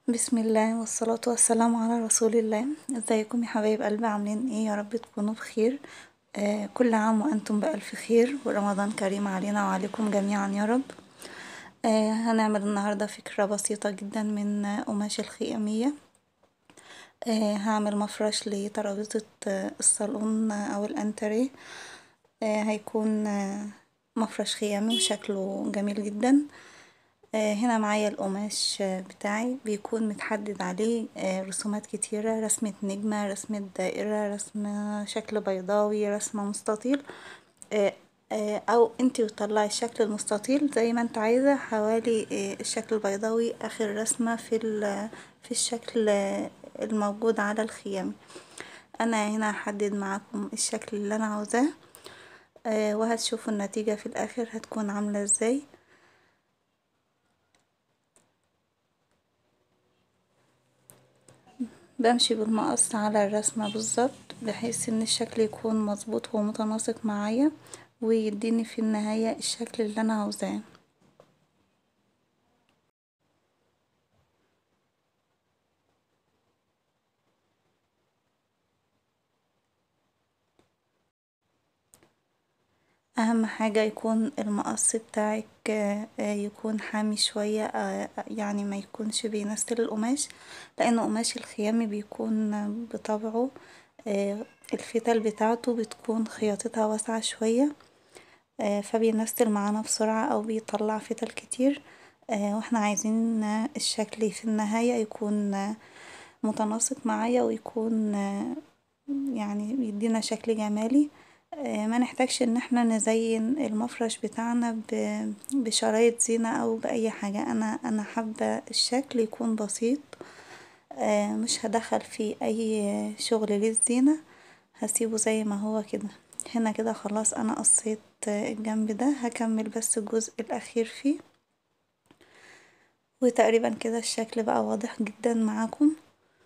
بسم الله والصلاة والسلام على رسول الله ازيكم يا حبايب قلبي عاملين ايه يا رب تكونوا بخير آه كل عام وانتم بألف خير ورمضان كريم علينا وعليكم جميعا يا رب آه هنعمل النهاردة فكرة بسيطة جدا من قماش الخيامية آه هعمل مفرش لترابيزة الصالون او الانتريه آه هيكون آه مفرش خيامي وشكله جميل جدا هنا معايا القماش بتاعي بيكون متحدد عليه رسومات كتيرة رسمة نجمة رسمة دائرة رسمة شكل بيضاوي رسمة مستطيل او انتي بتطلعي الشكل المستطيل زي ما انت عايزة حوالي الشكل البيضاوي اخر رسمة في في الشكل الموجود على الخيام انا هنا هحدد معاكم الشكل اللي انا عاوزاه وهتشوفوا النتيجة في الاخر هتكون عاملة ازاي بمشي بالمقص على الرسمة بالظبط بحيث ان الشكل يكون مظبوط ومتناسق معايا ويديني في النهاية الشكل اللي انا عاوزاه اهم حاجة يكون المقص بتاعك يكون حامي شوية يعني ما يكونش بينستل القماش لان قماش الخيامي بيكون بطبعه الفتل بتاعته بتكون خياطتها واسعة شوية فبينستل معانا بسرعة او بيطلع فتل كتير واحنا عايزين الشكل في النهاية يكون متناسق معايا ويكون يعني بيدينا شكل جمالي ما نحتاجش ان احنا نزين المفرش بتاعنا بشرايط زينة او باي حاجة انا انا حابة الشكل يكون بسيط مش هدخل فيه اي شغل للزينة هسيبه زي ما هو كده هنا كده خلاص انا قصيت الجنب ده هكمل بس الجزء الاخير فيه وتقريبا كده الشكل بقى واضح جدا معاكم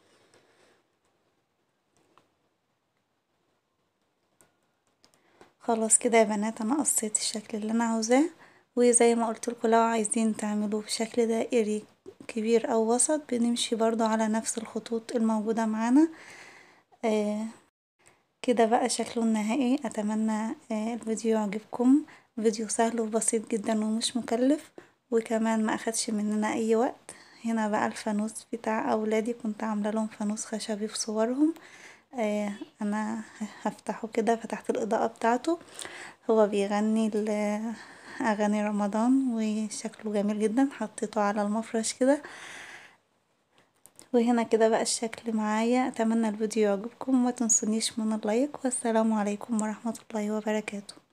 خلاص كده يا بنات انا قصيت الشكل اللي انا عاوزاه وزي ما قلتلكوا لو عايزين تعملوه بشكل دائري كبير او وسط بنمشي برضو على نفس الخطوط الموجودة معانا آه كده بقى شكله النهائي اتمنى آه الفيديو يعجبكم فيديو سهل وبسيط جدا ومش مكلف وكمان ما اخدش مننا اي وقت هنا بقى الفانوس بتاع اولادي كنت عامله لهم فانوس خشبي في صورهم آه انا هفتحه كده فتحت الاضاءة بتاعته هو بيغني اغاني رمضان وشكله جميل جدا حطيته على المفرش كده وهنا كده بقى الشكل معايا اتمنى الفيديو يعجبكم وما تنسونيش من اللايك والسلام عليكم ورحمة الله وبركاته